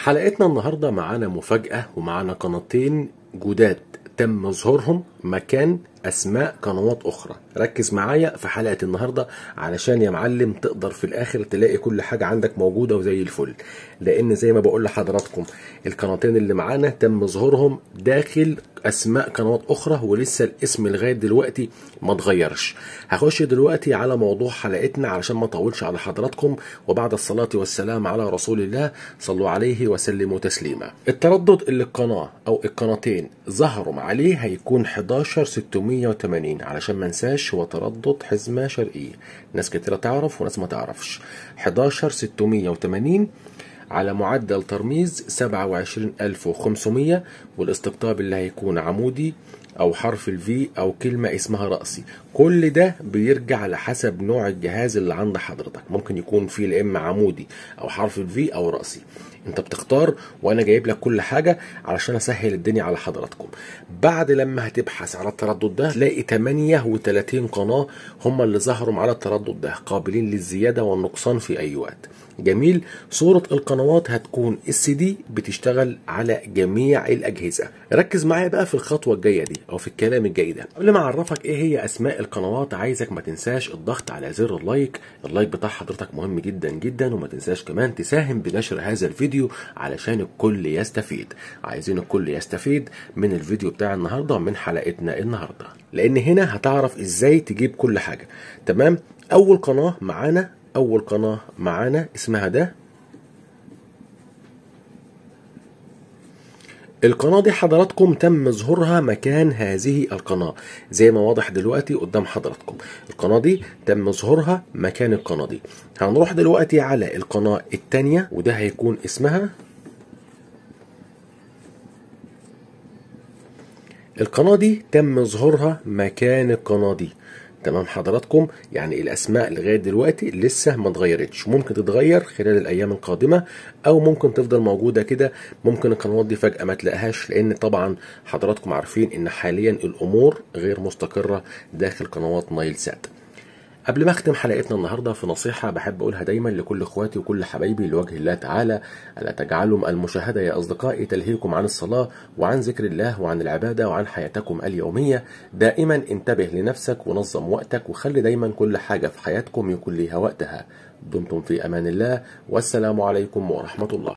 حلقتنا النهاردة معانا مفاجأة ومعانا قناتين جداد تم ظهورهم مكان اسماء قنوات اخرى ركز معايا في حلقه النهارده علشان يا معلم تقدر في الاخر تلاقي كل حاجه عندك موجوده وزي الفل لان زي ما بقول لحضراتكم القناتين اللي معانا تم ظهورهم داخل اسماء قنوات اخرى ولسه الاسم لغايه دلوقتي ما اتغيرش هخش دلوقتي على موضوع حلقتنا علشان ما اطولش على حضراتكم وبعد الصلاه والسلام على رسول الله صلوا عليه وسلموا تسليما التردد اللي القناه او القناتين ظهروا عليه هيكون 11 680 علشان ما انساش هو تردد حزمه شرقيه ناس كتيره تعرف وناس ما تعرفش 11 680 على معدل ترميز 27500 والاستقطاب اللي هيكون عمودي او حرف الفي او كلمة اسمها رأسي كل ده بيرجع على حسب نوع الجهاز اللي عند حضرتك ممكن يكون فيه يا اما عمودي او حرف الفي او رأسي انت بتختار وانا جايب لك كل حاجة علشان اسهل الدنيا على حضراتكم بعد لما هتبحث على التردد ده تلاقي 38 قناة هم اللي ظهروا على التردد ده قابلين للزيادة والنقصان في اي وقت جميل صورة القنوات هتكون اس دي بتشتغل على جميع الاجهزة ركز معايا بقى في الخطوة الجاية دي او في الكلام الجاي ده قبل ما اعرفك ايه هي اسماء القنوات عايزك ما تنساش الضغط على زر اللايك اللايك بتاع حضرتك مهم جدا جدا وما تنساش كمان تساهم بنشر هذا الفيديو علشان الكل يستفيد عايزين الكل يستفيد من الفيديو بتاع النهارده من حلقتنا النهارده لان هنا هتعرف ازاي تجيب كل حاجه تمام اول قناه معانا اول قناه معانا اسمها ده القناة دي حضراتكم تم ظهورها مكان هذه القناة زي ما واضح دلوقتي قدام حضراتكم القناة دي تم ظهورها مكان القناة دي هنروح دلوقتي على القناة التانية وده هيكون اسمها القناة دي تم ظهورها مكان القناة دي تمام حضراتكم يعني الاسماء لغايه دلوقتي لسه ما اتغيرتش ممكن تتغير خلال الايام القادمه او ممكن تفضل موجوده كده ممكن القنوات دي فجاه ما تلاقيهاش لان طبعا حضراتكم عارفين ان حاليا الامور غير مستقره داخل قنوات نايل سات قبل ما اختم حلقتنا النهارده في نصيحه بحب اقولها دايما لكل اخواتي وكل حبايبي لوجه الله تعالى الا تجعلوا المشاهده يا اصدقائي تلهيكم عن الصلاه وعن ذكر الله وعن العباده وعن حياتكم اليوميه دائما انتبه لنفسك ونظم وقتك وخلي دايما كل حاجه في حياتكم يكون ليها وقتها دمتم في امان الله والسلام عليكم ورحمه الله